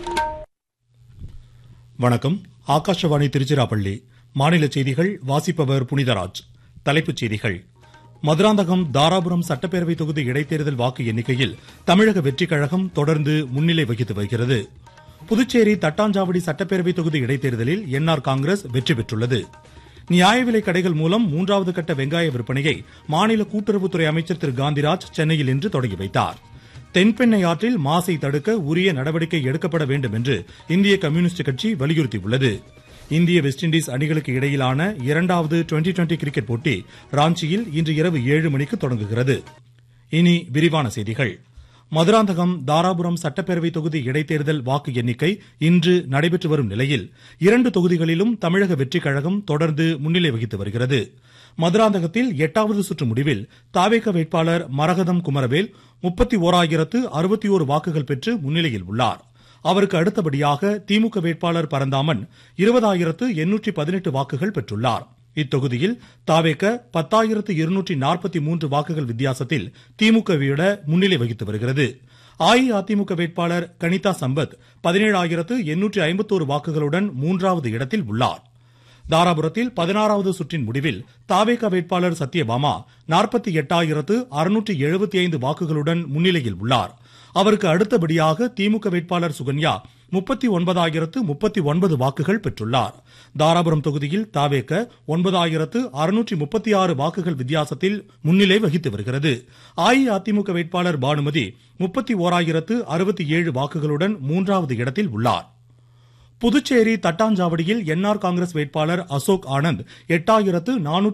வணக்கம் ஆகாஷவாணி திருச்சிராப்பள்ளி மாநில செய்திகள் வாசிப்பவர் புனிதராஜ் தலைப்புச் செய்திகள் மதுராந்தகம் தாராபுரம் சட்டப்பேரவை தொகுதி இடைத்தேர்தல் வாக்கு எண்ணிக்கையில் தமிழக வெற்றிக் கழகம் தொடர்ந்து முன்னிலை வகித்து வருகிறது புதுச்சேரி தட்டாஞ்சாவடி சட்டப்பேரவை தொகுதி இடைத்தேர்தலில் என்ஆர் காங்கிரஸ் வெற்றி பெற்றுள்ளது நியாய விலைக் கடைகள் மூலம் மூன்றாவது கட்ட வெங்காய விற்பனையை மாநில கூட்டுறவுத்துறை அமைச்சர் திரு காந்திராஜ் சென்னையில் இன்று தொடங்கி வைத்தார் தென்பெண்ணை ஆற்றில் மாசை தடுக்க உரிய நடவடிக்கை எடுக்கப்பட வேண்டும் என்று இந்திய கம்யூனிஸ்ட் கட்சி வலியுறுத்தியுள்ளது இந்திய வெஸ்ட் இண்டீஸ் அணிகளுக்கு இடையிலான இரண்டாவது டுவெண்டி டுவெண்டி கிரிக்கெட் போட்டி ராஞ்சியில் இன்று இரவு ஏழு மணிக்கு தொடங்குகிறது இனி விரிவான செய்திகள் மதுராந்தகம் தாராபுரம் சட்டப்பேரவை தொகுதி இடைத்தேர்தல் வாக்கு எண்ணிக்கை இன்று நடைபெற்று வரும் நிலையில் இரண்டு தொகுதிகளிலும் தமிழக வெற்றிக் கழகம் தொடர்ந்து முன்னிலை வகித்து வருகிறது மதுராந்தகத்தில் எட்டாவது சுற்று முடிவில் தாவேக வேட்பாளர் மரகதம் குமரவேல் முப்பத்தி ஓராயிரத்து அறுபத்தி ஓரு வாக்குகள் பெற்று முன்னிலையில் உள்ளார் அவருக்கு அடுத்தபடியாக திமுக வேட்பாளர் பரந்தாமன் இருபதாயிரத்து எண்ணூற்றி பதினெட்டு வாக்குகள் பெற்றுள்ளார் இத்தொகுதியில் தாவேக பத்தாயிரத்து இருநூற்றி நாற்பத்தி மூன்று வாக்குகள் வித்தியாசத்தில் திமுகவை விட முன்னிலை வகித்து வருகிறது அஇஅதிமுக வேட்பாளர் கனிதா சம்பத் பதினேழாயிரத்து எண்ணூற்றி ஐம்பத்தோரு வாக்குகளுடன் மூன்றாவது இடத்தில் உள்ளார் தாராபுரத்தில் பதினாறாவது சுற்றின் முடிவில் தாவேக வேட்பாளர் சத்யபாமா நாற்பத்தி எட்டாயிரத்து அறுநூற்றி எழுபத்தி ஐந்து வாக்குகளுடன் முன்னிலையில் உள்ளார் அவருக்கு அடுத்தபடியாக திமுக வேட்பாளர் சுகன்யா முப்பத்தி ஒன்பதாயிரத்து முப்பத்தி ஒன்பது வாக்குகள் பெற்றுள்ளார் தாராபுரம் தொகுதியில் தாவேக்க ஒன்பதாயிரத்து அறுநூற்றி முப்பத்தி ஆறு வாக்குகள் வித்தியாசத்தில் முன்னிலை வகித்து வருகிறது அஇஅதிமுக வேட்பாளர் பானுமதி முப்பத்தி ஓராயிரத்து அறுபத்தி ஏழு வாக்குகளுடன் மூன்றாவது இடத்தில் உள்ளார் புதுச்சேரி தட்டாஞ்சாவடியில் என்ஆர் காங்கிரஸ் வேட்பாளர் அசோக் ஆனந்த் எட்டாயிரத்து நானூற்று